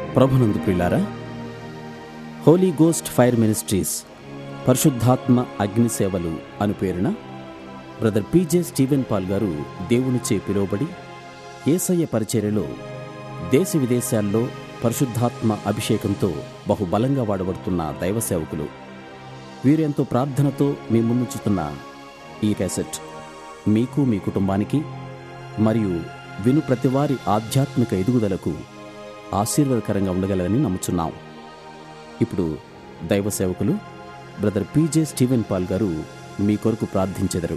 ప్రభునందు ప్రియులారా Holi ghost fire ministries పరిశుద్ధాత్మ అగ్ని సేవలు అను పేరున బ్రదర్ పీజే స్టీవెన్ పాల్ గారు దేవునిచే పిలువబడి ఏసయ్య పరిచర్యలో దేశ విదేశాల్లో పరిశుద్ధాత్మ అభిషేకంతో బహుబలంగా వాడబడుతున్న దైవ సేవకులు వీరెంతో ప్రార్థనతో మీ ముందుంచుతున్న ఈ క్యాసెట్ మీకు మీ కుటుంబానికి మరియు విను ప్రతివారి ఆధ్యాత్మిక ఎదుగుదలకు ఆశీర్వాదకరంగా ఉండగలదని నమ్ముచున్నాం ఇప్పుడు దైవ సేవకులు బ్రదర్ పీజే స్టీవెన్ పాల్ గారు మీ కొరకు ప్రార్థించెదరు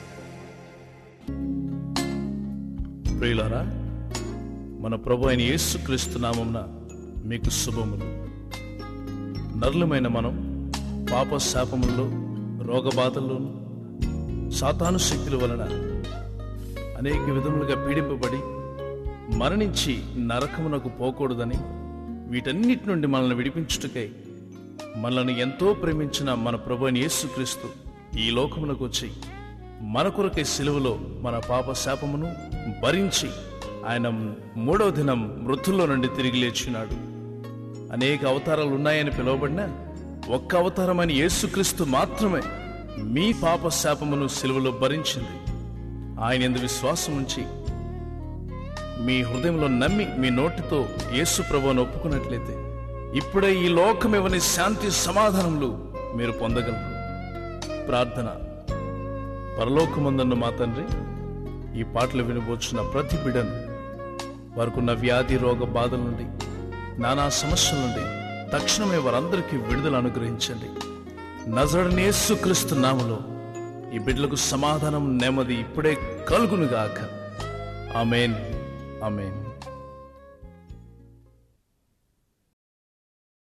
ప్రియులారా మన ప్రభు అయిన యేసుక్రీస్తు నామమున మీకు శుభములు నరులమైన మనం పాప శాపముల్లో రోగబాధల్లోను సాతాను శక్తుల వలన అనేక విధములుగా పీడింపబడి మరణించి నరకమునకు పోకూడదని వీటన్నిటి నుండి మనల్ని విడిపించుటకై మనల్ని ఎంతో ప్రేమించిన మన ప్రభు అయిన యేసుక్రీస్తు ఈ లోకమునకు వచ్చి మన కొరకై సిలువలో మన పాప శాపమును భరించి ఆయన మూడవ దినం మృతుల్లో నుండి తిరిగి లేచినాడు అనేక అవతారాలు ఉన్నాయని పిలువబడిన ఒక్క అవతారమైన యేసుక్రీస్తు మాత్రమే మీ పాప శాపమును సిలువలో భరించింది ఆయన ఎందు విశ్వాసం ఉంచి మీ హృదయంలో నమ్మి మీ నోటితో యేసు ప్రభువును ఒప్పుకున్నట్లయితే ఇప్పుడే ఈ లోకం ఇవ్వని శాంతి సమాధానములు మీరు పొందగలరు ప్రార్థన పరలోకమందన్న మా తండ్రి ఈ పాటలు వినబోచున్న ప్రతి బిడను వారికున్న వ్యాధి రోగ బాధల నుండి నానా సమస్యల నుండి తక్షణమే వారందరికీ విడుదల అనుగ్రహించండి నజరనేసుక్రీస్తు నామలో ఈ బిడ్డలకు సమాధానం నెమ్మది ఇప్పుడే కలుగునుగాక ఆమెన్ ఆమెన్